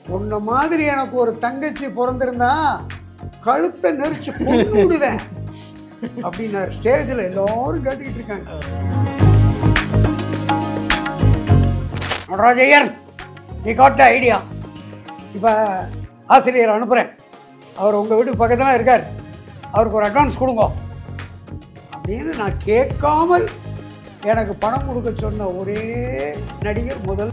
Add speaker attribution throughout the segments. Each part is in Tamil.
Speaker 1: உன்ன மாதிரி எனக்கு ஒரு தங்கச்சி பிறந்திருந்தா கழுத்தை நெரிச்சு கொண்டு விடுவேன் அப்படின்னாரு ஸ்டேஜில் எல்லாரும் கேட்டுக்கிட்டு இருக்காங்க நடராஜையர் நீ காட்ட ஐடியா இப்போ ஆசிரியர் அனுப்புகிறேன் அவர் உங்கள் வீட்டுக்கு பக்கத்தில் இருக்கார் அவருக்கு ஒரு அட்வான்ஸ் கொடுங்க அப்படின்னு நான் கேட்காமல் எனக்கு பணம் கொடுக்க சொன்ன ஒரே நடிகர் முதல்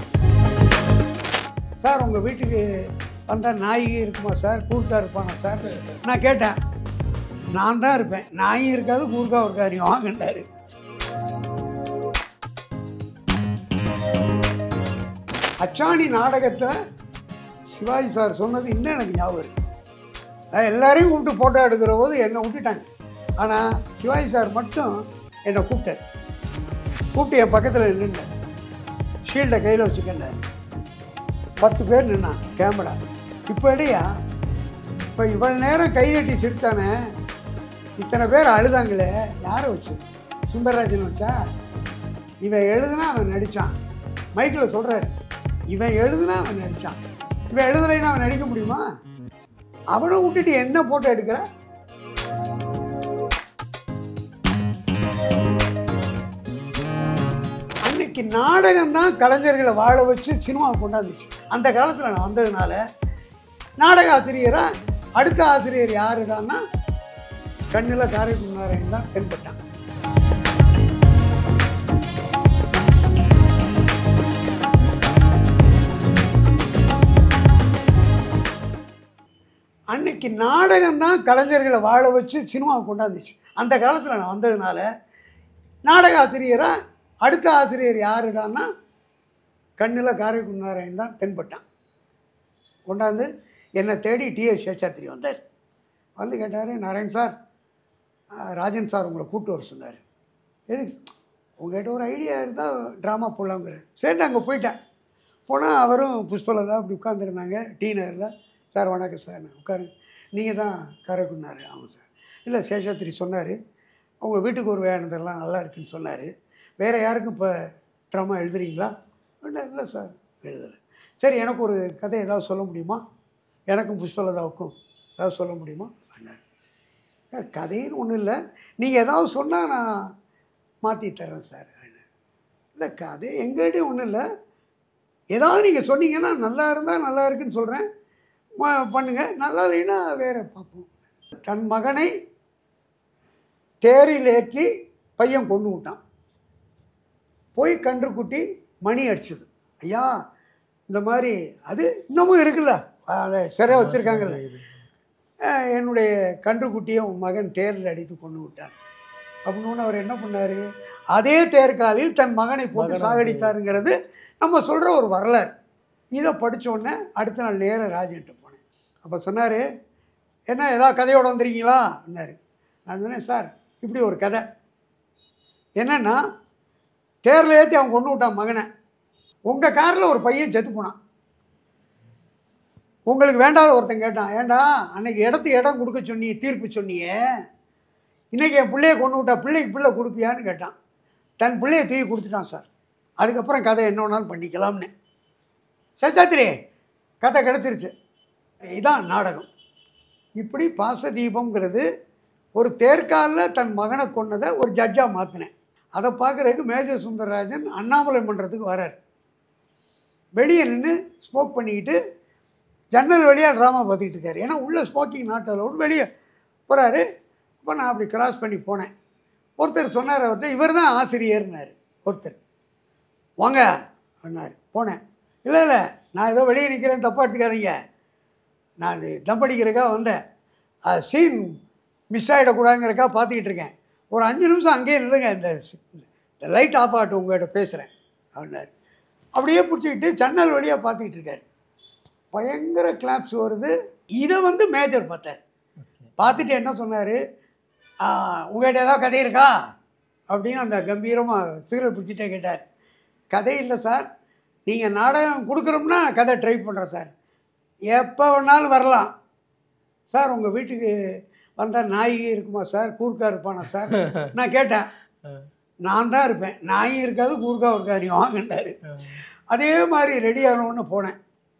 Speaker 1: சார் உங்கள் வீட்டுக்கு வந்தால் நாயகி இருக்குமா சார் கூர்க்கா இருப்பானா சார் நான் கேட்டேன் நான் தான் இருப்பேன் நாயும் இருக்காது கூர்க்கா இருக்காரு வாங்கண்டாரு அச்சாணி நாடகத்தில் சிவாஜி சார் சொன்னது இன்னும் எனக்கு ஞாபகம் இருக்கு நான் எல்லாரையும் கூப்பிட்டு ஃபோட்டோ எடுக்கிற போது என்னை விட்டுட்டாங்க ஆனால் சிவாஜி சார் மட்டும் என்னை கூப்பிட்டார் கூப்பிட்டு என் பக்கத்தில் நின்றுட்டார் ஷீல்டை கையில் வச்சுக்கிட்டார் பத்து பேர் நின்னான் கேமரா இப்போ இடையா இப்போ இவ்வளோ நேரம் கைதட்டி சிரித்தானே இத்தனை பேர் அழுதாங்களே யாரை வச்சு சுந்தரராஜன் வச்சா இவன் எழுதுனா அவன் நடித்தான் மைக்கில் சொல்கிறாரு இவன் எழுதுனா அவன் நடித்தான் இவன் எழுதலைன்னா அவன் நடிக்க முடியுமா அவனை விட்டுட்டு என்ன போட்டோ எடுக்கிற அன்னைக்கு நாடகம் தான் கலைஞர்களை வாழ வச்சு சினிமா கொண்டாந்துச்சு அந்த காலத்தில் நான் வந்ததுனால நாடக ஆசிரியரா அடுத்த ஆசிரியர் யாருடான்னா கண்ணில் காரைக்குடி நாராயணன் தான் தென்பட்டான் அன்னைக்கு நாடகம் தான் கலைஞர்களை வாழ வச்சு சினிமா கொண்டாந்துச்சு அந்த காலத்தில் நான் வந்ததுனால நாடக ஆசிரியரா அடுத்த ஆசிரியர் யாருடான்னா கண்ணில் காரைக்குடி நாராயணன் தான் தென்பட்டான் கொண்டாந்து என்னை தேடி டிஎஸ் சேஷாத்திரி வந்தார் வந்து கேட்டார் நாராயண் சார் ஆஹ், ராஜன் சார் உங்களை கூப்பிட்டு வர சொன்னார் எதுக்கு உங்கள்கிட்ட ஒரு ஐடியா இருந்தால் ட்ராமா போடலாங்கிற சரி நான் அங்கே போயிட்டேன் போனால் அவரும் புஷ்பலதா அப்படி உட்காந்துருந்தாங்க டீ நகரில் சார் வணக்கம் சார் நான் உட்காரு நீங்கள் தான் காரைக்குடினாரு ஆமாம் சார் இல்லை சேஷாத்திரி சொன்னார் உங்கள் வீட்டுக்கு ஒரு வேணுதெல்லாம் நல்லா இருக்குன்னு சொன்னார் வேறு யாருக்கும் இப்போ ட்ராமா எழுதுறீங்களா அப்படின்னா இல்லை சார் எழுதலை சரி எனக்கு ஒரு கதை ஏதாவது சொல்ல முடியுமா எனக்கும் புஷ்பலதாவுக்கும் ஏதாவது சொல்ல முடியுமா அப்படின்னாரு சார் கதைன்னு ஒன்றும் இல்லை நீங்கள் ஏதாவது சொன்னால் நான் மாற்றி தர்றேன் சார் அப்படின்னாரு. இல்லை கதை எங்கள்கிட்டயும் ஒன்றும் இல்லை ஏதாவது நீங்கள் சொன்னீங்கன்னா நல்லா இருந்தால் நல்லா இருக்குன்னு சொல்கிறேன் பண்ணுங்கள் நல்லா இல்லைன்னா வேற பார்ப்போம் தன் மகனை தேரில் ஏற்றி பையன் கொண்டு விட்டான் போய் கன்றுக்குட்டி மணி அடிச்சது ஐயா இந்த மாதிரி அது இன்னமும் இருக்குல்ல அதை சிறை வச்சுருக்காங்கல்ல அஹ் என்னுடைய கன்றுக்குட்டியை உன் மகன் தேரில் அடித்து கொண்டு விட்டான் அப்படின்னு அவர் என்ன பண்ணார் அதே தேர்காலில் தன் மகனை போட்டு
Speaker 2: மகனை
Speaker 1: சாகடித்தாருங்கிறது நம்ம சொல்கிற ஒரு வரலாறு இதை படிச்ச உடனே அடுத்த நாள் நேர ராஜன்ட்டு போனேன் அப்போ சொன்னார் என்ன ஏதாவது கதையோட வந்துருக்கீங்களா என்னாரு நான் சொன்னேன் சார் இப்படி ஒரு கதை என்னன்னா தேரில் ஏற்றி அவன் கொண்டு விட்டான் மகனை உங்கள் காரில் ஒரு பையன் செத்து போனான் உங்களுக்கு வேண்டாத ஒருத்தன் கேட்டான் ஏண்டா அன்னைக்கு இடத்துக்கு இடம் கொடுக்க சொன்னி தீர்ப்பு சொன்னியே இன்னைக்கு என் பிள்ளைய கொண்டு விட்டா பிள்ளைக்கு பிள்ளை கொடுப்பியான்னு கேட்டான் தன் பிள்ளைய தூக்கி கொடுத்துட்டான் சார் அதுக்கப்புறம் கதை என்ன வேணாலும் பண்ணிக்கலாம்னு சேஷாத்திரி கதை கிடச்சிருச்சு இதான் நாடகம் இப்படி பாசதீபம்ங்கிறது ஒரு தேர்காலில் தன் மகனை கொன்னதை ஒரு ஜட்ஜாக மாற்றினேன் அதை பார்க்குறதுக்கு மேஜர் சுந்தரராஜன் அண்ணாமலை மன்றத்துக்கு வரார் வெளியே நின்று ஸ்மோக் பண்ணிக்கிட்டு ஜன்னல் வழியாக ட்ராமா பார்த்துக்கிட்டு இருக்காரு ஏன்னா உள்ளே ஸ்மோக்கிங் நாட் அலவுட் வெளியே போகிறாரு அப்போ நான் அப்படி கிராஸ் பண்ணி போனேன் ஒருத்தர் சொன்னார் அவர்கிட்ட இவர் தான் ஆசிரியர்னார் ஒருத்தர் வாங்க அப்படின்னாரு போனேன் இல்லை இல்லை நான் ஏதோ வெளியே நிற்கிறேன் தப்பாக எடுத்துக்காதீங்க நான் இது தம் அடிக்கிறதுக்காக வந்தேன் அது சீன் மிஸ் ஆகிடக்கூடாதுங்கிறக்கா பார்த்துக்கிட்டு இருக்கேன் ஒரு அஞ்சு நிமிஷம் அங்கேயே நில்லுங்க இந்த இந்த லைட் ஆஃப் ஆகட்டும் உங்கள்கிட்ட பேசுகிறேன் அப்படின்னாரு அப்படியே பிடிச்சிக்கிட்டு ஜன்னல் வழியாக பார்த்துக்கிட்டு இருக்காரு பயங்கர கிளாப்ஸ் வருது இதை வந்து மேஜர் பார்த்தார் பார்த்துட்டு என்ன சொன்னார் உங்கள்கிட்ட ஏதாவது கதை இருக்கா அப்படின்னு அந்த கம்பீரமாக சிகரெட் பிடிச்சிட்டே கேட்டார் கதை இல்லை சார் நீங்கள் நாடகம் கொடுக்குறோம்னா கதை ட்ரை பண்ணுறேன் சார் எப்போ வேணாலும் வரலாம் சார் உங்கள் வீட்டுக்கு வந்தால் நாயகி இருக்குமா சார் கூர்க்கா இருப்பானா சார் நான் கேட்டேன் நான் தான் இருப்பேன் நாயும் இருக்காது கூர்க்கா இருக்காது நீ வாங்கண்டாரு அதே மாதிரி ரெடி ஆனவுடனே போனேன்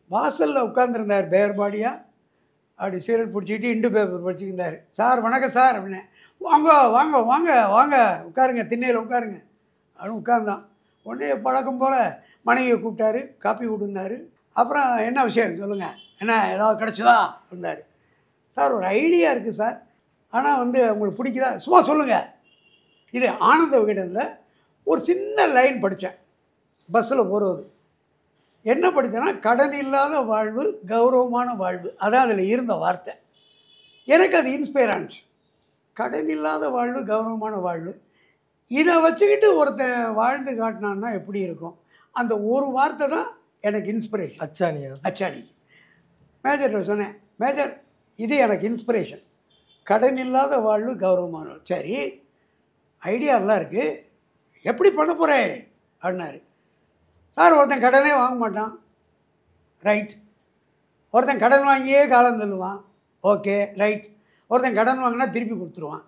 Speaker 1: வாசலில் உட்காந்துருந்தார் பேர்பாடியாக அப்படி சீரட் பிடிச்சிக்கிட்டு இண்டு பேப்பர் படிச்சுக்கிட்டார் சார் வணக்கம் சார் அப்படின்னு வாங்க வாங்க வாங்க வாங்க உட்காருங்க திண்ணையில் உட்காருங்க அப்படின்னு உட்கார்ந்தான் உடனே பழக்கம் போல் மனைவியை கூப்பிட்டாரு காப்பி கொடுந்தாரு அப்புறம் என்ன விஷயம் சொல்லுங்கள் என்ன ஏதாவது கிடச்சதா இருந்தார் சார் ஒரு ஐடியா இருக்குது சார் ஆனால் வந்து உங்களுக்கு பிடிக்குதா சும்மா சொல்லுங்கள் இது ஆனந்த விகடனில் ஒரு சின்ன லைன் படித்தேன் பஸ்ஸில் போகிறது என்ன படித்தேன்னா கடன் இல்லாத வாழ்வு கௌரவமான வாழ்வு அதான் அதில் இருந்த வார்த்தை எனக்கு அது இன்ஸ்பயர் ஆனிச்சு கடன் இல்லாத வாழ்வு கௌரவமான வாழ்வு இதை வச்சுக்கிட்டு ஒருத்தன் வாழ்ந்து காட்டினான்னா எப்படி இருக்கும் அந்த ஒரு வார்த்தை தான் எனக்கு இன்ஸ்பிரேஷன்
Speaker 2: அச்சானியா
Speaker 1: அச்சாணிக்கு மேஜர்கிட்ட சொன்னேன் மேஜர் இது எனக்கு இன்ஸ்பிரேஷன் கடன் இல்லாத வாழ்வு கௌரவமான வாழ்வு. சரி ஐடியாலாம் இருக்குது எப்படி பண்ண போகிறேன் அப்படின்னாரு சார் ஒருத்தன் கடனே வாங்க மாட்டான் ரைட் ஒருத்தன் கடன் வாங்கியே காலம் தள்ளுவான் ஓகே ரைட் ஒருத்தன் கடன் வாங்கினா திருப்பி கொடுத்துருவான்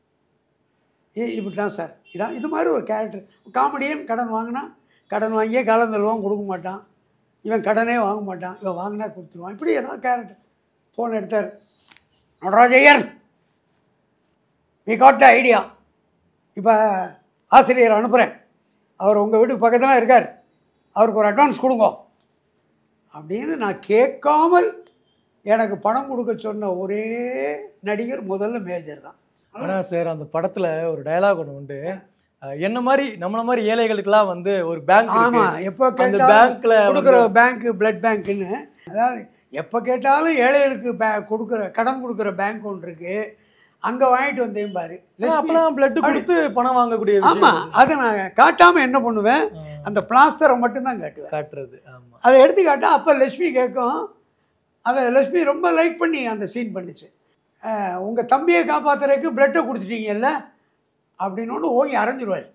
Speaker 1: இ- இப்படி தான் சார் இதான் இது மாதிரி ஒரு கேரக்டர் காமெடியன் கடன் வாங்கினா கடன் வாங்கியே காலம் தள்ளுவான் கொடுக்க மாட்டான் இவன் கடனே வாங்க மாட்டான் இவன் வாங்கினா கொடுத்துருவான் இப்படி ஏதாவது கேரக்டர் ஃபோன் எடுத்தார் Natarajaiyar we got the idea இப்போ ஆசிரியர் அனுப்புகிறேன் அவர் உங்கள் வீட்டுக்கு பக்கத்தில் இருக்கார் அவருக்கு ஒரு அட்வான்ஸ் கொடுங்க அப்படின்னு நான் கேட்காமல் எனக்கு பணம் கொடுக்க சொன்ன ஒரே நடிகர் முதல்ல மேஜர் தான்
Speaker 2: ஆனா சார் அந்த படத்துல ஒரு டயலாக் ஒன்று உண்டு அஹ், என்ன மாதிரி நம்மள மாதிரி ஏழைகளுக்கெல்லாம் வந்து ஒரு பேங்க்
Speaker 1: ஆமாம் எப்போ
Speaker 2: அந்த
Speaker 1: கேட்டாலும்
Speaker 2: பேங்க்ல
Speaker 1: கொடுக்குற பேங்க்கு பிளட் பேங்க்குன்னு அதாவது எப்போ கேட்டாலும் ஏழைகளுக்கு பே கொடுக்குற கடன் கொடுக்குற பேங்க் ஒன்று இருக்குது அங்கே வாங்கிட்டு வந்தேன் பாரு
Speaker 2: அப்பெல்லாம் பிளட் கொடுத்து பணம் வாங்கக்கூடிய விஷயம்
Speaker 1: ஆமாம் அதை நான் காட்டாமல் என்ன பண்ணுவேன்
Speaker 2: ஆ,
Speaker 1: அந்த பிளாஸ்டரை மட்டும்தான் காட்டுவேன்
Speaker 2: காட்டுறது ஆமா
Speaker 1: அதை எடுத்து காட்டா அப்போ லட்சுமி கேட்கும் அதை லட்சுமி ரொம்ப லைக் பண்ணி அந்த சீன் பண்ணுச்சு உங்கள் தம்பியை காப்பாத்துறதுக்கு பிளட்டை கொடுத்துட்டீங்கல்ல அப்படின்னு ஒன்று ஓங்கி அரைஞ்சிருவார்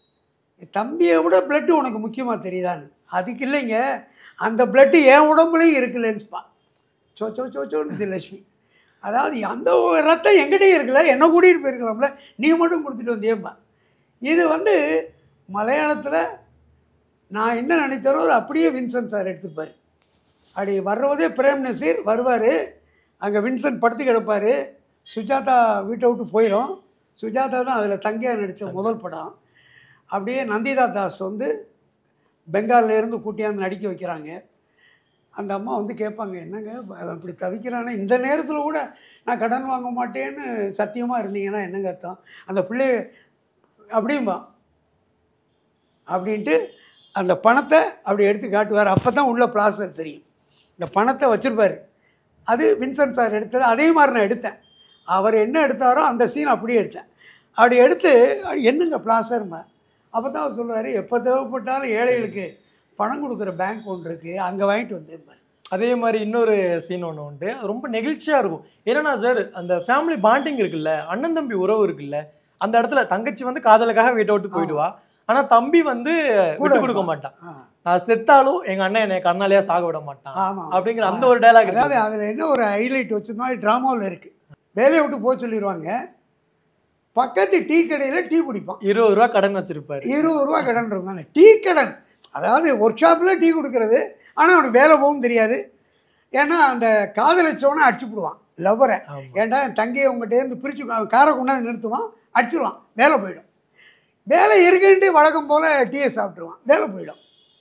Speaker 1: தம்பியை விட பிளட்டு உனக்கு முக்கியமாக தெரியுதான்னு அதுக்கு இல்லைங்க அந்த பிளட்டு என் உடம்புலையும் இருக்குல்லன்னுப்பா சோ சோ சோ சோன்னு லட்சுமி அதாவது அந்த ஒரு ரத்தம் எங்கிட்டயும் இருக்குல்ல என்ன கூட்டிகிட்டு போயிருக்கலாம்ல நீ மட்டும் கொடுத்துட்டு வந்தியேம்மா இது வந்து மலையாளத்தில் நான் என்ன நினைத்தாரோ அது அப்படியே வின்சென்ட் சார் எடுத்துப்பார் அப்படி வர்றதே பிரேம் நசீர் வருவார் அங்கே வின்சென்ட் படுத்து கிடப்பார் சுஜாதா வீட்டை விட்டு போயிடும் சுஜாதா தான் அதில் தங்கியா நடித்த முதல் படம் அப்படியே நந்திதா தாஸ் வந்து பெங்கால்ல இருந்து கூட்டியாந்து நடிக்க வைக்கிறாங்க அந்த அம்மா வந்து கேட்பாங்க என்னங்க அவன் இப்படி தவிக்கிறானே இந்த நேரத்தில் கூட நான் கடன் வாங்க மாட்டேன்னு சத்தியமாக இருந்தீங்கன்னா என்னங்க அர்த்தம் அந்த பிள்ளை அப்படிம்பா அப்படின்ட்டு அந்த பணத்தை அப்படி எடுத்து காட்டுவார் அப்போ தான் உள்ள பிளாஸ்டர் தெரியும் இந்த பணத்தை வச்சுருப்பார் அது வின்சென்ட் சார் எடுத்தது அதே மாதிரி நான் எடுத்தேன் அவர் என்ன எடுத்தாரோ அந்த சீன் அப்படியே எடுத்தேன் அப்படி எடுத்து "அது என்னங்க பிளாஸ்டர்மா அப்போ தான் அவர் சொல்லுவார் எப்போ தேவைப்பட்டாலும் ஏழைகளுக்கு பணம் கொடுக்குற பேங்க் ஒன்று இருக்குது அங்கே வாங்கிட்டு வந்தேன்
Speaker 2: அதே மாதிரி இன்னொரு சீன் ஒன்று உண்டு அது ரொம்ப நெகிழ்ச்சியா இருக்கும் என்னன்னா சார் அந்த ஃபேமிலி பாண்டிங் இருக்குல்ல அண்ணன் தம்பி உறவு இருக்குல்ல அந்த இடத்துல தங்கச்சி வந்து காதலுக்காக வீட்டை விட்டு போயிடுவா ஆனா தம்பி வந்து விட்டு கொடுக்க மாட்டான்
Speaker 1: ஆ
Speaker 2: நான் செத்தாலும் எங்க அண்ணன் என்னை கண்ணாலேயே சாக விட மாட்டான்
Speaker 1: ஆமாம்
Speaker 2: அப்படிங்கிற அந்த ஒரு டைலாக்
Speaker 1: அதாவது அதில் என்ன ஒரு ஹைலைட் வச்சிருந்தோம் ட்ராமாவில் இருக்குது வேலையை விட்டு போக சொல்லிடுவாங்க பக்கத்து டீ கடையில் டீ குடிப்பான்
Speaker 2: இருபது ரூபா கடன் வச்சிருப்பாரு
Speaker 1: இருபது ரூபா கடன் இருந்தாங்க டீ கடன் அதாவது ஒர்க் ஷாப்பில் டீ கொடுக்கறது ஆனால் அவனுக்கு வேலை போகவும் தெரியாது ஏன்னா அந்த காதலிச்சவனை அடிச்சு விடுவான் லவ்வரை
Speaker 2: ஆமா.
Speaker 1: ஏன்டா என் தங்கையை உங்கள்கிட்ட பிரித்து காரை கொண்டாந்து நிறுத்துவான் அடிச்சிருவான் வேலை போயிடும் வேலை இருக்குன்ட்டு வழக்கம் போல் டீயை சாப்பிட்ருவான் வேலை போயிடும்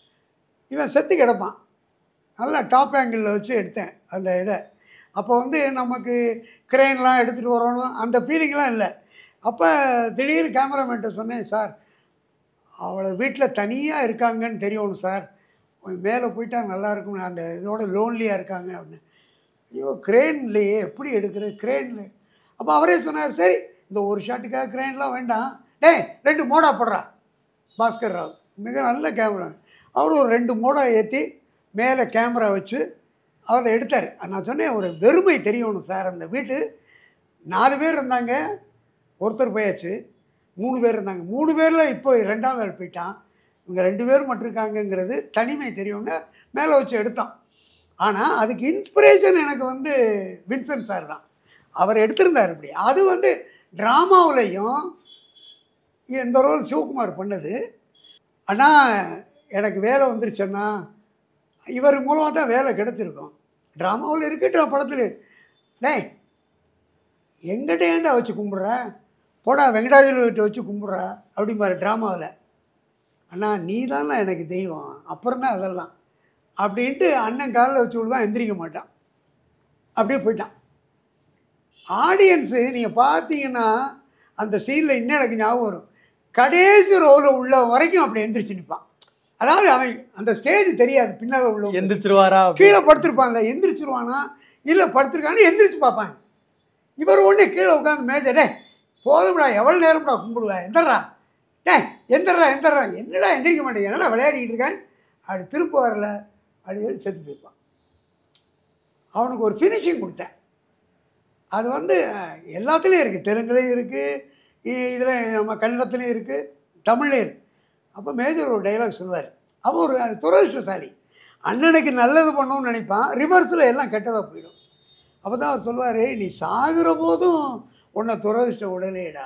Speaker 1: இவன் செத்து கிடப்பான் நல்லா டாப் ஆங்கிளில் வச்சு எடுத்தேன் அந்த இதை அப்போ வந்து நமக்கு கிரெயின்லாம் எடுத்துகிட்டு வரணும் அந்த ஃபீலிங்லாம் இல்லை அப்போ திடீர்னு கேமராமேன்ட்ட சொன்னேன் சார் அவளை வீட்டில் தனியாக இருக்காங்கன்னு தெரியணும் சார் கொஞ்சம் மேலே போயிட்டா நல்லா இருக்கும் அந்த இதோட லோன்லியாக இருக்காங்க அப்படின்னு ஐயோ கிரேன்லையே எப்படி எடுக்கிறது கிரேனில் அப்போ அவரே சொன்னார் சரி இந்த ஒரு ஷாட்டுக்காக கிரேன்லாம் வேண்டாம் டேய் ரெண்டு மோடா போடுறா பாஸ்கர் ராவ் மிக நல்ல கேமரா அவர் ஒரு ரெண்டு மோடா ஏற்றி மேலே கேமரா வச்சு அவரை எடுத்தார் நான் சொன்னேன் ஒரு வெறுமை தெரியணும் சார் அந்த வீட்டு நாலு பேர் இருந்தாங்க ஒருத்தர் போயாச்சு மூணு பேர் இருந்தாங்க மூணு பேரில் இப்போ ரெண்டாவது ஆள் போயிட்டான் இவங்க ரெண்டு பேர் மட்டும் இருக்காங்கங்கிறது தனிமை தெரியும்னு மேலே வச்சு எடுத்தான் ஆனால் அதுக்கு இன்ஸ்பிரேஷன் எனக்கு வந்து வின்சென்ட் சார் தான் அவர் எடுத்திருந்தார் இப்படி அது வந்து ட்ராமாவுலையும் இந்த ரோல் சிவகுமார் பண்ணது ஆனால் எனக்கு வேலை வந்துருச்சுன்னா இவர் மூலமாக தான் வேலை கிடைச்சிருக்கும் ட்ராமாவில் இருக்கட்டும் படத்தில் டேய் எங்கிட்ட ஏன்டா வச்சு கும்பிட்ற போடா வெங்கடாஜலத்தை வச்சு கும்பிட்ற அப்படிம்பாரு ட்ராமாவில் அண்ணா நீ தானே எனக்கு தெய்வம் அப்புறம் தான் அதெல்லாம் அப்படின்ட்டு அண்ணன் காலில் வச்சு விடுவான் எந்திரிக்க மாட்டான் அப்படியே போயிட்டான் ஆடியன்ஸு நீங்கள் பார்த்தீங்கன்னா அந்த சீனில் இன்னும் எனக்கு ஞாபகம் வரும் கடைசி ரோவில் உள்ள வரைக்கும் அப்படி எந்திரிச்சு நிற்பான் அதாவது அவன் அந்த ஸ்டேஜ் தெரியாது பின்னால் உள்ள
Speaker 2: எந்திரிச்சிருவாரா
Speaker 1: கீழே படுத்திருப்பான்ல எந்திரிச்சிருவானா இல்லை படுத்திருக்கான்னு எந்திரிச்சு பார்ப்பான் இவர் ஒன்று கீழே உட்காந்து மேஜரே போதும்டா எவ்வளோ நேரம்டா கும்பிடுவேன் எந்தர்றா டேய் எந்தர்றா எந்தர்றா என்னடா எந்திரிக்க மாட்டேங்க என்னடா விளையாடிக்கிட்டு இருக்கேன் அப்படி திரும்ப வரல அப்படி சொல்லி செத்து போயிருப்பான் அவனுக்கு ஒரு ஃபினிஷிங் கொடுத்தேன் அது வந்து அஹ், எல்லாத்துலேயும் இருக்குது தெலுங்குலேயும் இருக்குது இதில் நம்ம கன்னடத்துலேயும் இருக்குது தமிழ்லேயும் இருக்குது அப்போ மேஜர் ஒரு டைலாக் சொல்லுவார் அவன் ஒரு துரதிருஷ்டசாலி அண்ணனுக்கு நல்லது பண்ணணும்னு நினைப்பான் ரிவர்ஸில் எல்லாம் கெட்டதாக போயிடும் அப்போ தான் அவர் சொல்லுவார் நீ சாகுற போதும் உன்னை துரதிருஷ்டம் உடலேடா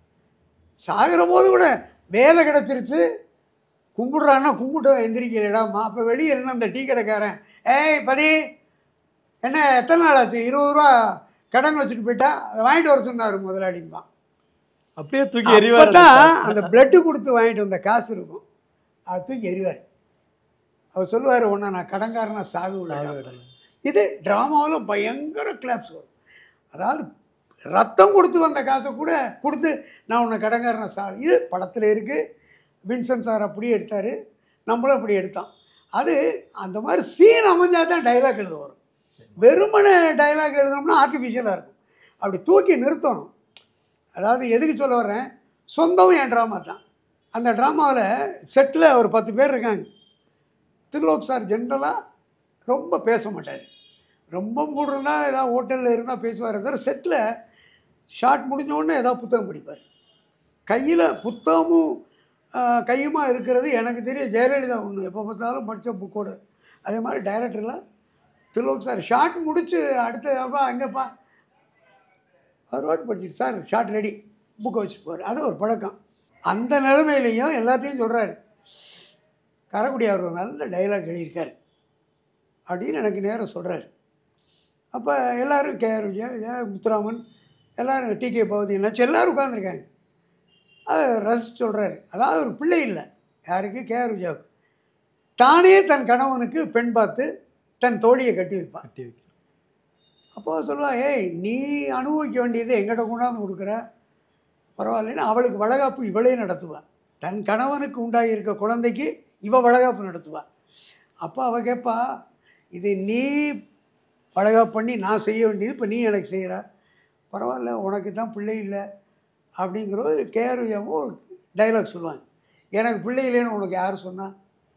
Speaker 1: சாகுற போது கூட வேலை கிடச்சிருச்சு கும்பிடுறான்னா கும்பிட்டு எந்திரிக்கிறேடாம்மா அப்போ வெளியே என்ன அந்த டீ கடைக்காரன் ஏய் பதி என்ன எத்தனை நாள் ஆச்சு இருபது ரூபா கடன் வச்சுட்டு போயிட்டா அதை வாங்கிட்டு வர சொன்னார் முதலாளிம்பான்
Speaker 2: அப்படியே தூக்கி எறிவார்
Speaker 1: அப்பதான் அந்த பிளட்டு கொடுத்து வாங்கிட்டு வந்த காசு இருக்கும் அதை தூக்கி எறிவார் அவர் சொல்லுவார் உன்னை நான் கடன்காரனா சாகு விடல இது ட்ராமாவில் பயங்கர கிளாப்ஸ் வரும் அதாவது ரத்தம் கொடுத்து வந்த காசை கூட கொடுத்து நான் உன்னை கடன்காரனை சா இது படத்தில் இருக்குது வின்சன் சார் அப்படியே எடுத்தார் நம்மளும் அப்படி எடுத்தோம் அது அந்த மாதிரி சீன் அமைஞ்சால் தான் டைலாக் எழுத வரும் வெறுமனே டைலாக் எழுதணும்னா ஆர்டிஃபிஷியலாக இருக்கும் அப்படி தூக்கி நிறுத்தணும் அதாவது எதுக்கு சொல்ல வர்றேன் சொந்தம் என் ட்ராமா தான் அந்த ட்ராமாவில் செட்டில் ஒரு பத்து பேர் இருக்காங்க திருலோக் சார் ஜென்ரலாக ரொம்ப பேச மாட்டார் ரொம்ப மூடுறனா ஏதாவது ஹோட்டலில் இருந்தால் பேசுவார் தவிர செட்டில் ஷார்ட் முடிஞ்ச உடனே ஏதாவது புத்தகம் படிப்பார் கையில் புத்தகமும் ஆஹ், கையுமா இருக்கிறது எனக்கு தெரியும் ஜெயலலிதா ஒன்று எப்போ பார்த்தாலும் படித்த புக்கோடு அதே மாதிரி டைரக்டர்லாம் திருலோக் சார் ஷார்ட் முடிச்சு அடுத்த அப்பா எங்கப்பா அவர் வாட்டு படிச்சிட்டு சார் ஷார்ட் ரெடி புக்கை வச்சுட்டு போவார் அது ஒரு பழக்கம் அந்த நிலைமையிலையும் எல்லாத்தையும் சொல்கிறாரு காரைக்குடி அவர் ஒரு நல்ல டைலாக் எழுதியிருக்காரு அப்படின்னு எனக்கு நேரம் சொல்கிறாரு அப்போ எல்லோரும் கேஆர் விஜயா ஏ முத்துராமன் எல்லோரும் டி கே பகவதி என்னாச்சு எல்லோரும் உட்காந்துருக்காங்க அதை ரசித்து சொல்கிறாரு அதாவது ஒரு பிள்ளை இல்லை யாருக்கு கேஆர் விஜயாவுக்கு தானே தன் கணவனுக்கு பெண் பார்த்து தன் தோழியை கட்டி வைப்பான்
Speaker 2: கட்டி வைக்கிறேன்
Speaker 1: அப்போ சொல்லுவா ஏய் நீ அனுபவிக்க வேண்டியது எங்கிட்ட கொண்டாந்து கொடுக்குற பரவாயில்லைன்னு அவளுக்கு வளகாப்பு இவளே நடத்துவா தன் கணவனுக்கு உண்டாகியிருக்க குழந்தைக்கு இவ வளகாப்பு நடத்துவா அப்போ அவ கேட்பா இது நீ வளகாப்பு பண்ணி நான் செய்ய வேண்டியது இப்போ நீ எனக்கு செய்கிற பரவாயில்ல உனக்கு தான் பிள்ளை இல்லை அப்படிங்கிறது கேஆர்வியாவும் ஒரு டைலாக் சொல்லுவாங்க எனக்கு பிள்ளை இல்லைன்னு உனக்கு யார் சொன்னா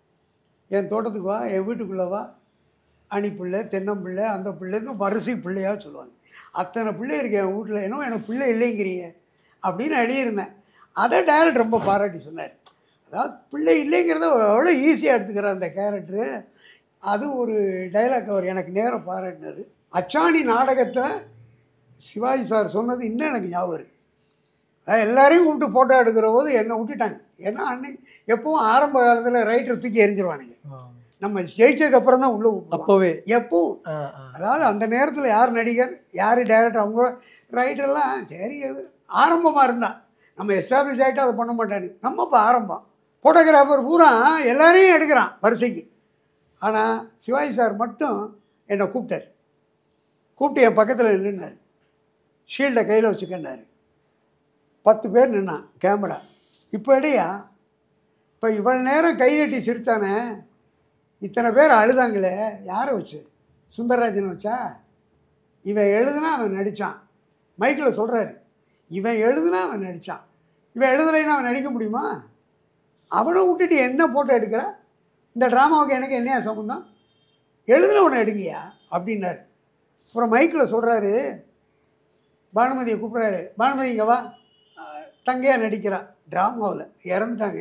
Speaker 1: என் தோட்டத்துக்கு வா என் வீட்டுக்குள்ளே வா அணி பிள்ளை தென்னம்பிள்ளை அந்த பிள்ளைன்னு வரிசை பிள்ளையாக சொல்லுவாங்க அத்தனை பிள்ளை இருக்கு என் வீட்டில் என்னவோ எனக்கு பிள்ளை இல்லைங்கிறீங்க அப்படின்னு எழுதியிருந்தேன் அதை டைரக்டர் ரொம்ப பாராட்டி சொன்னார் அதாவது பிள்ளை இல்லைங்கிறத எவ்வளோ ஈஸியாக எடுத்துக்கிற அந்த கேரக்டரு அது ஒரு டைலாக் அவர் எனக்கு நேரம் பாராட்டினது அச்சாணி நாடகத்தில் சிவாஜி சார் சொன்னது இன்னும் எனக்கு ஞாபகம் இருக்கு அதாவது எல்லாரையும் கூப்பிட்டு ஃபோட்டோ எடுக்கிற போது என்னை விட்டுட்டாங்க ஏன்னா அன்னைக்கு எப்பவும் ஆரம்ப காலத்தில் ரைட்டர் தூக்கி எரிஞ்சிருவானுங்க நம்ம ஜெயிச்சதுக்கு அப்புறம் தான் உள்ளே கூப்பிடுவாங்க
Speaker 2: அப்போவே
Speaker 1: எப்பவும்
Speaker 2: ஆ, ஆ.
Speaker 1: அதாவது அந்த நேரத்தில் யார் நடிகர் யார் டைரக்டர் அவங்களோட ரைட்டர்லாம் சரி எழுது ஆரம்பமாக இருந்தா நம்ம எஸ்டாப்ளிஷ் ஆகிட்டு அதை பண்ண மாட்டாரு நம்ம இப்போ ஆரம்பம் ஃபோட்டோகிராஃபர் பூரா எல்லாரையும் எடுக்கிறான் வரிசைக்கு ஆனால் சிவாஜி சார் மட்டும் என்னை கூப்பிட்டார் கூப்பிட்டு என் பக்கத்தில் நின்றுனார் ஷீல்டை கையில் வச்சுக்கன்னாரு பத்து பேர் நின்னான் கேமரா இப்போ இடையா இப்போ இவ்வளோ நேரம் கைதட்டி சிரித்தானே இத்தனை பேர் அழுதாங்களே யாரை வச்சு சுந்தரராஜனை வச்சா இவன் எழுதுனா அவன் நடித்தான் மைக்கில் சொல்கிறாரு இவன் எழுதுனா அவன் நடித்தான் இவன் எழுதலைன்னா அவன் நடிக்க முடியுமா அவனை விட்டுட்டு என்ன ஃபோட்டோ எடுக்கிற இந்த ட்ராமாவுக்கு எனக்கு என்னையா சம்மந்தம் எழுதுனவனை எடுங்கயா அப்படின்னாரு அப்புறம் மைக்கில் சொல்கிறாரு பானுமதியை கூப்பிட்றாரு பானுமதி இங்கே வா அஹ், தங்கையா நடிக்கிறா ட்ராமாவில் இறந்துட்டாங்க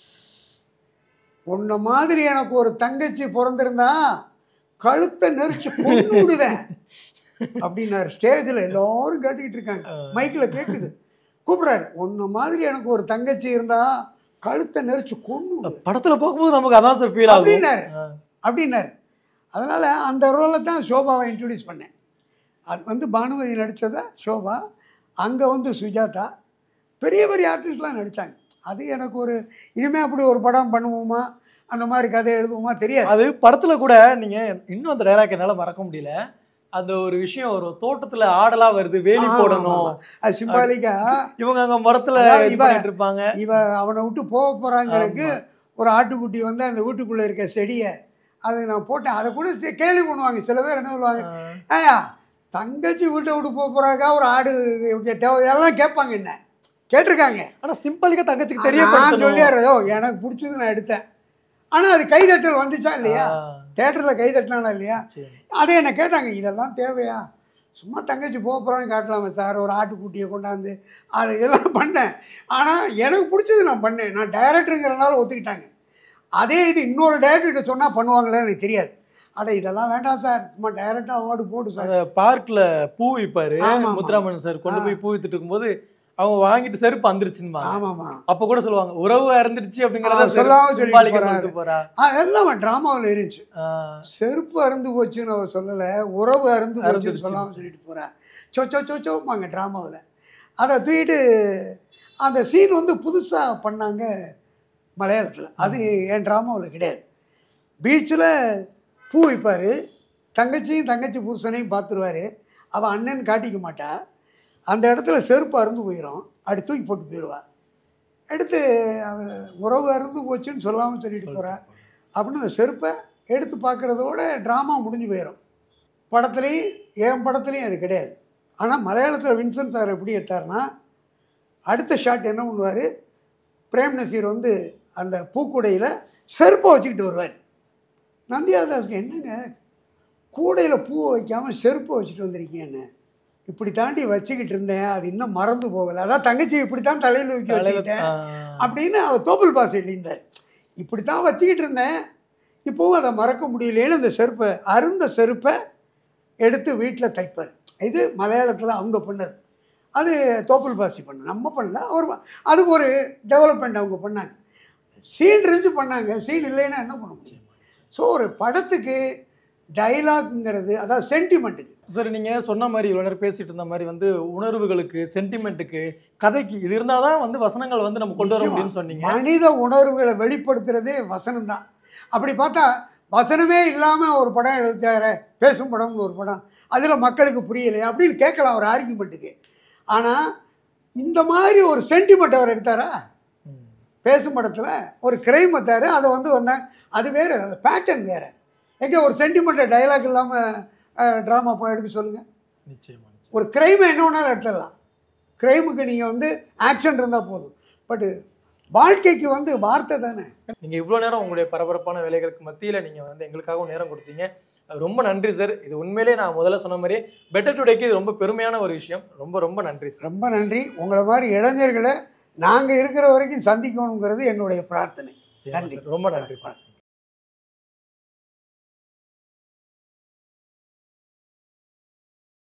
Speaker 1: உன்ன மாதிரி எனக்கு ஒரு தங்கச்சி பிறந்திருந்தா கழுத்தை நெரிச்சு கொண்டு விடுவேன் அப்படின்னாரு ஸ்டேஜில் எல்லாரும் கேட்டுக்கிட்டு இருக்காங்க மைக்கில் கேட்குது கூப்பிட்றாரு உன்ன மாதிரி எனக்கு ஒரு தங்கச்சி இருந்தா கழுத்தை நெரிச்சு கொண்டு விடுவேன்
Speaker 2: படத்துல பார்க்கும்போது நமக்கு அதான் சார் ஃபீல் ஆகும்
Speaker 1: அப்படின்னாரு
Speaker 2: ஆ.
Speaker 1: அப்படின்னாரு அதனால் அந்த ரோலை தான் சோபாவை இன்ட்ரடியூஸ் பண்ணேன் அது வந்து பானுமதி நடித்ததை சோபா அங்கே வந்து சுஜாதா பெரிய பெரிய ஆர்டிஸ்ட்லாம் நடித்தாங்க அது எனக்கு ஒரு இனிமேல் அப்படி ஒரு படம் பண்ணுவோமா அந்த மாதிரி கதை எழுதுவோமா தெரியாது
Speaker 2: அது படத்துல கூட நீங்க இன்னும் அந்த டைலாக் என்னால மறக்க முடியல அந்த ஒரு விஷயம் வரும் தோட்டத்துல ஆடலா வருது வேலி
Speaker 1: ஆமா,
Speaker 2: போடணும்
Speaker 1: ஆமா. அது சிம்பாலிக்கா
Speaker 2: இவங்க அங்க மரத்துல
Speaker 1: அதாவது
Speaker 2: இது
Speaker 1: இவ-
Speaker 2: பண்ணிட்டு இருப்பாங்க
Speaker 1: இவ அவனை விட்டு போக போகிறாங்கிறதுக்கு ஒரு ஆட்டுக்குட்டி வந்து அந்த வீட்டுக்குள்ளே இருக்க செடியை அதை நான் போட்டேன் அதை கூட சே- கேலி பண்ணுவாங்க சில பேர் என்ன சொல்லுவாங்க ஏயா தங்கச்சி வீட்டை விட்டு போக போகிறாக்கா ஒரு ஆடு இங்க தேவை எல்லாம் கேட்பாங்க என்ன கேட்டிருக்காங்க
Speaker 2: ஆனா சிம்பிளிக்கா தங்கச்சிக்கு
Speaker 1: நான்
Speaker 2: தெரியப்படுத்தணும்
Speaker 1: சொல்லிடுறதோ எனக்கு பிடிச்சது நான் எடுத்தேன் ஆனால் அது கைதட்டல் வந்துச்சா இல்லையா
Speaker 2: ஆ,
Speaker 1: தேட்டரில் கைதட்டினானா இல்லையா
Speaker 2: சரி.
Speaker 1: அதே என்ன கேட்டாங்க இதெல்லாம் தேவையா சும்மா தங்கச்சி போக போகிறான்னு காட்டலாமே சார் ஒரு ஆட்டுக்குட்டியை கொண்டாந்து அது இதெல்லாம் பண்ணேன் ஆனால் எனக்கு பிடிச்சது நான் பண்ணேன் நான் டைரக்டருங்கிறனால ஒத்துக்கிட்டாங்க அதே இது இன்னொரு டைரக்டர்கிட்ட சொன்னால் பண்ணுவாங்களே எனக்கு தெரியாது அட இதெல்லாம் வேண்டாம் சார் சும்மா டைரக்டாக அவார்டு போட்டு சார்
Speaker 2: அந்த பார்க்ல பூ விப்பாரு
Speaker 1: ஆமா, ஆமா.
Speaker 2: முத்துராமன் சார் கொண்டு
Speaker 1: ஆ.
Speaker 2: போய் பூ வித்துட்டு இருக்கும்போது அவங்க வாங்கிட்டு செருப்பு வந்துருச்சுன்னு
Speaker 1: ஆமாம்மா
Speaker 2: அப்ப கூட சொல்லுவாங்க உறவு இறந்துருச்சு அப்படிங்கறத
Speaker 1: ஆ, சொல்லாம சொல்லிட்டு
Speaker 2: symbolic ஆ
Speaker 1: போறாரு.
Speaker 2: சொல்லிட்டு போறா
Speaker 1: ஆ எல்லாம் ட்ராமாவில் இருந்துச்சு
Speaker 2: ஆ,
Speaker 1: செருப்பு அருந்து போச்சுன்னு அவ சொல்லலை உறவு அருந்து போச்சுன்னு
Speaker 2: அருந்துருச்சுன்னு
Speaker 1: சொல்லாமல் சொல்லிட்டு போகிறேன் சோ சோ சோ சோப்பாங்க ட்ராமாவில் அதை தூக்கிட்டு அந்த சீன் வந்து புதுசாக பண்ணாங்க மலையாளத்தில் அது என் ட்ராமாவில் கிடையாது பீச்சில் பூ வைப்பார் தங்கச்சியும் தங்கச்சி புருஷனையும் பார்த்துருவாரு அவள் அண்ணன் காட்டிக்க மாட்டா அந்த இடத்துல செருப்பு அருந்து போயிடும் அப்படி தூக்கி போட்டு போயிடுவா எடுத்து அவ உறவு அருந்து போச்சுன்னு சொல்லாமல் சொல்லிட்டு போகிறா அப்படின்னு அந்த செருப்பை எடுத்து பார்க்குறதோட ட்ராமா முடிஞ்சு போயிடும் படத்துலேயும் என் படத்துலேயும் அது கிடையாது ஆனால் மலையாளத்தில் வின்சென்ட் சார் எப்படி எடுத்தாருன்னா அடுத்த ஷாட் என்ன பண்ணுவார் பிரேம் நசீர் வந்து அந்த பூக்கூடையில் செருப்பை வச்சுக்கிட்டு வருவார் நந்தியாதாஸ்க்கு என்னங்க கூடையில் பூவை வைக்காமல் செருப்பை வச்சுட்டு வந்திருக்கீங்கன்னு இப்படி தாண்டி வச்சுக்கிட்டு இருந்தேன் அது இன்னும் மறந்து போகலை அதான் தங்கச்சி இப்படி தான் தலையில் வைக்க
Speaker 2: தலையில-
Speaker 1: வச்சுக்கிட்டேன்
Speaker 2: ஆ,
Speaker 1: அப்படின்னு அவர் தோப்புல் பாஸ் எழுதியிருந்தார் இப்படி தான் வச்சுக்கிட்டு இருந்தேன் இப்போவும் அதை மறக்க முடியலேன்னு அந்த செருப்பை அருந்த செருப்பை எடுத்து வீட்டில் தைப்பார் இது மலையாளத்தில் அவங்க பண்ணது அது தோப்புல் பாசி பண்ண நம்ம பண்ணல அவர் ப- அதுக்கு ஒரு டெவலப்மெண்ட் அவங்க பண்ணாங்க சீன் இருந்துச்சு பண்ணாங்க சீன் இல்லைன்னா என்ன பண்ண முடியும் ஸோ ஒரு படத்துக்கு டைலாக்ங்கிறது அதாவது சென்டிமெண்ட்டுக்கு
Speaker 2: சார் நீங்க சொன்ன மாதிரி இவ்வளவு நேரம் பேசிட்டு இருந்த மாதிரி வந்து உணர்வுகளுக்கு சென்டிமெண்ட்டுக்கு கதைக்கு இது இருந்தாதான் வந்து வசனங்கள் வந்து நம்ம கொண்டு வர முடியும்னு சொன்னீங்க
Speaker 1: மனித உணர்வுகளை வெளிப்படுத்துறதே வசனம் தான் அப்படி பார்த்தா வசனமே இல்லாமல் ஒரு படம் எடுத்தாரு பேசும் படம்னு ஒரு படம் அதில் மக்களுக்கு புரியலையா அப்படின்னு கேட்கலாம் ஒரு ஆர்கியூமெண்ட்டுக்கு ஆனால் இந்த மாதிரி ஒரு சென்டிமெண்ட் அவர் எடுத்தாரா
Speaker 2: ம்.
Speaker 1: பேசும் படத்தில் ஒரு கிரைம் எடுத்தாரு அதை வந்து ஒன்று அது வேறு அந்த பேட்டர்ன் வேறு எங்கே ஒரு சென்டிமெண்ட்டை டைலாக் இல்லாமல் ட்ராமா எடுக்க சொல்லுங்கள்
Speaker 2: நிச்சயமா நிச்சயமா.
Speaker 1: ஒரு கிரைமை என்ன வேணாலும் எடுத்துடலாம் கிரைமுக்கு நீங்கள் வந்து ஆக்ஷன் இருந்தால் போதும் பட்டு வாழ்க்கைக்கு வந்து வார்த்தை தானே
Speaker 2: நீங்க இவ்வளவு நேரம் உங்களுடைய பரபரப்பான வேலைகளுக்கு மத்தியில நீங்க வந்து எங்களுக்காகவும் நேரம் கொடுத்தீங்க அது ரொம்ப நன்றி சார் இது உண்மையிலேயே நான் முதல்ல சொன்ன மாதிரி பெட்டர் டுடேக்கு இது ரொம்ப பெருமையான ஒரு விஷயம் ரொம்ப ரொம்ப நன்றி சார்
Speaker 1: ரொம்ப நன்றி உங்களை மாதிரி இளைஞர்களை நாங்கள் இருக்கிற வரைக்கும் சந்திக்கணுங்கிறது எங்களுடைய பிரார்த்தனை
Speaker 2: சரி,
Speaker 1: நன்றி.
Speaker 2: சார். ரொம்ப நன்றி சார்